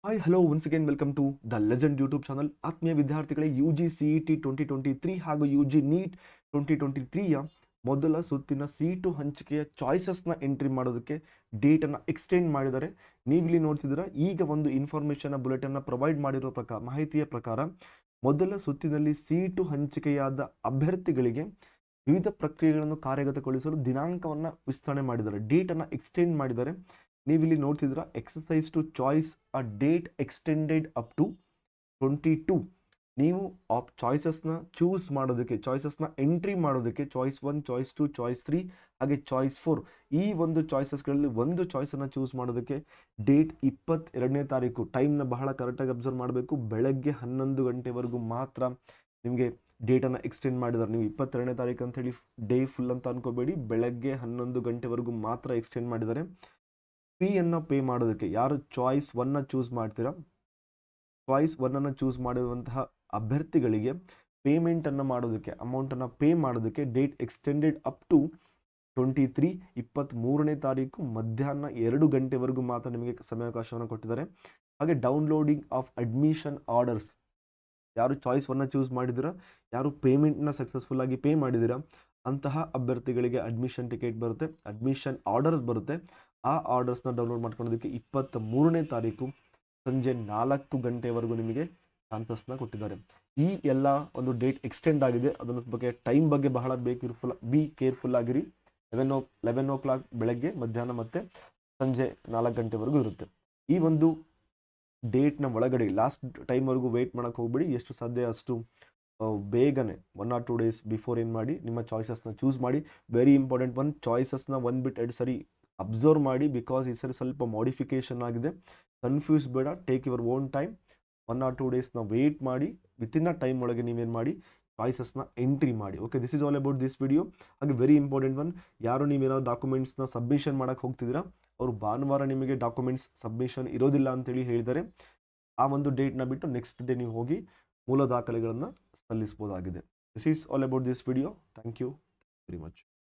hi hello once again welcome to the legend YouTube channel ಆತ್ಮೀಯ ವಿದ್ಯಾರ್ಥಿಗಳೇ U G C E T twenty twenty three ಹಾಗೂ U G NEET twenty twenty ತ್ರೀಯ ಮೊದಲ ಸುತ್ತಿನ seat ಹಂಚಿಕೆಯ ಚಾಯ್ಸಸ್ನ entry ಮಾಡೋದಕ್ಕೆ ಡೇಟನ್ನು extend ಮಾಡಿದ್ದಾರೆ ನೀವಿಲ್ಲಿ ನೋಡ್ತಿದ್ದೀರಾ ಈಗ ಒಂದು ಇನ್ಫಾರ್ಮೇಷನ್ ಬುಲೆಟನ್ನ ಪ್ರೊವೈಡ್ ಮಾಡಿರೋ ಪ್ರಕಾರ ಮಾಹಿತಿಯ ಪ್ರಕಾರ ಮೊದಲ ಸುತ್ತಿನಲ್ಲಿ ಸೀಟು ಹಂಚಿಕೆಯಾದ ಅಭ್ಯರ್ಥಿಗಳಿಗೆ ವಿವಿಧ ಪ್ರಕ್ರಿಯೆಗಳನ್ನು ಕಾರ್ಯಗತಗೊಳಿಸಲು ದಿನಾಂಕವನ್ನು ವಿಸ್ತರಣೆ ಮಾಡಿದ್ದಾರೆ ಡೇಟನ್ನು ಎಕ್ಸ್ಟೆಂಡ್ ಮಾಡಿದ್ದಾರೆ ನೀವಿಲ್ಲಿ ನೋಡ್ತಿದ್ದೀರಾ exercise to choice a date extended up to twenty two ನೀವು ಆಪ್ ಚಾಯ್ಸಸ್ನ ಚೂಸ್ ಮಾಡೋದಕ್ಕೆ ಚಾಯ್ಸಸ್ನ ಎಂಟ್ರಿ ಮಾಡೋದಕ್ಕೆ choice one choice two choice three ಹಾಗೆ ಚಾಯ್ಸ್ ಫೋರ್ ಈ ಒಂದು ಚಾಯ್ಸಸ್ಗಳಲ್ಲಿ ಒಂದು ಚಾಯ್ಸನ್ನು ಚೂಸ್ ಮಾಡೋದಕ್ಕೆ ಡೇಟ್ ಇಪ್ಪತ್ತೆರಡನೇ ತಾರೀಕು ಟೈಮ್ನ ಬಹಳ ಕರೆಕ್ಟಾಗಿ ಅಬ್ಸರ್ವ್ ಮಾಡಬೇಕು ಬೆಳಗ್ಗೆ ಹನ್ನೊಂದು ಗಂಟೆವರೆಗೂ ಮಾತ್ರ ನಿಮಗೆ ಡೇಟನ್ನು ಎಕ್ಸ್ಟೆಂಡ್ ಮಾಡಿದ್ದಾರೆ ನೀವು ಇಪ್ಪತ್ತೆರಡನೇ ತಾರೀಕು ಅಂತೇಳಿ ಡೇ ಫುಲ್ ಅಂತ ಅನ್ಕೋಬೇಡಿ ಬೆಳಗ್ಗೆ ಹನ್ನೊಂದು ಗಂಟೆವರೆಗೂ ಮಾತ್ರ ಎಕ್ಸ್ಟೆಂಡ್ ಮಾಡಿದ್ದಾರೆ ಫೀಯನ್ನು ಪೇ ಮಾಡೋದಕ್ಕೆ ಯಾರು ಚಾಯ್ಸ್ ಒನ್ನ ಚೂಸ್ ಮಾಡ್ತೀರಾ ಚಾಯ್ಸ್ ಒನ್ನನ್ನು ಚೂಸ್ ಮಾಡಿರುವಂತಹ ಅಭ್ಯರ್ಥಿಗಳಿಗೆ ಪೇಮೆಂಟನ್ನು ಮಾಡೋದಕ್ಕೆ ಅಮೌಂಟನ್ನು ಪೇ ಮಾಡೋದಕ್ಕೆ date extended up to twenty three ಇಪ್ಪತ್ತ್ಮೂರನೇ ತಾರೀಕು ಮಧ್ಯಾಹ್ನ ಎರಡು ಗಂಟೆವರೆಗೂ ಮಾತ್ರ ನಿಮಗೆ ಸಮಯಾವಕಾಶವನ್ನು ಕೊಟ್ಟಿದ್ದಾರೆ ಹಾಗೆ ಡೌನ್ಲೋಡಿಂಗ್ ಆಫ್ ಅಡ್ಮಿಷನ್ ಆರ್ಡರ್ಸ್ ಯಾರು ಚಾಯ್ಸ್ ಒನ್ನ ಚೂಸ್ ಮಾಡಿದ್ದೀರಾ ಯಾರು ಪೇಮೆಂಟ್ನ ಸಕ್ಸಸ್ಫುಲ್ ಆಗಿ ಪೇ ಮಾಡಿದ್ದೀರಾ ಅಂತಹ ಅಭ್ಯರ್ಥಿಗಳಿಗೆ ಅಡ್ಮಿಷನ್ ಟಿಕೆಟ್ ಬರುತ್ತೆ ಅಡ್ಮಿಷನ್ ಆರ್ಡರ್ಸ್ ಬರುತ್ತೆ ಆ ಆರ್ಡರ್ಸ್ನ ಡೌನ್ಲೋಡ್ ಮಾಡ್ಕೊಳ್ಳೋದಕ್ಕೆ ಇಪ್ಪತ್ತ ಮೂರನೇ ತಾರೀಕು ಸಂಜೆ ನಾಲ್ಕು ಗಂಟೆವರೆಗೂ ನಿಮಗೆ ಚಾನ್ಸಸ್ನ ಕೊಟ್ಟಿದ್ದಾರೆ ಈ ಎಲ್ಲ ಒಂದು ಡೇಟ್ ಎಕ್ಸ್ಟೆಂಡ್ ಆಗಿದೆ ಅದರ ಬಗ್ಗೆ ಟೈಮ್ ಬಗ್ಗೆ ಬಹಳ ಬೇಕಿರ್ಫುಲ್ ಬಿ ಕೇರ್ಫುಲ್ ಆಗಿರಿ eleven o eleven o'clock ಬೆಳಗ್ಗೆ ಮಧ್ಯಾಹ್ನ ಮತ್ತು ಸಂಜೆ ನಾಲ್ಕು ಗಂಟೆವರೆಗೂ ಇರುತ್ತೆ ಈ ಒಂದು ಡೇಟ್ನ ಒಳಗಡೆ ಲಾಸ್ಟ್ ಟೈಮ್ವರೆಗೂ ವೆಯ್ಟ್ ಮಾಡೋಕ್ಕೆ ಹೋಗ್ಬೇಡಿ ಎಷ್ಟು ಸಾಧ್ಯ ಅಷ್ಟು ಆ, ಬೇಗನೆ one or two days before ಏನು ಮಾಡಿ ನಿಮ್ಮ ಚಾಯ್ಸಸ್ನ ಚೂಸ್ ಮಾಡಿ ವೆರಿ ಇಂಪಾರ್ಟೆಂಟ್ ಒನ್ ಚಾಯ್ಸಸ್ನ ಒಂದು ಬಿಟ್ಟು ಎರಡು ಸರಿ ಅಬ್ಸರ್ವ್ ಮಾಡಿ ಬಿಕಾಸ್ ಈ ಸರಿ ಸ್ವಲ್ಪ ಮಾಡಿಫಿಕೇಶನ್ ಆಗಿದೆ ಕನ್ಫ್ಯೂಸ್ ಬೇಡ take your own time one or two ಡೇಸ್ನ ವೆಯ್ಟ್ ಮಾಡಿ ವಿತಿನ್ ಅ ಟೈಮ್ ಒಳಗೆ ನೀವೇನು ಮಾಡಿ ಚಾಯ್ಸಸ್ನ ಎಂಟ್ರಿ ಮಾಡಿ okay this is all about this video ಹಾಗೆ ವೆರಿ ಇಂಪಾರ್ಟೆಂಟ್ ಒನ್ ಯಾರು ನೀವೇನಾದ್ರು ಡಾಕ್ಯುಮೆಂಟ್ಸ್ನ ಸಬ್ಮಿಷನ್ ಮಾಡೋಕ್ಕೆ ಹೋಗ್ತಿದ್ದೀರಾ ಅವರು ಭಾನುವಾರ ನಿಮಗೆ ಡಾಕ್ಯುಮೆಂಟ್ಸ್ ಸಬ್ಮಿಷನ್ ಇರೋದಿಲ್ಲ ಅಂತೇಳಿ ಹೇಳಿದ್ದಾರೆ ಆ ಒಂದು ಡೇಟ್ನ ಬಿಟ್ಟು ನೆಕ್ಸ್ಟ್ ಡೇ ನೀವು ಹೋಗಿ ಮೂಲ ದಾಖಲೆಗಳನ್ನು ಸಲ್ಲಿಸ್ಬೋದಾಗಿದೆ this is all about this video thank you very much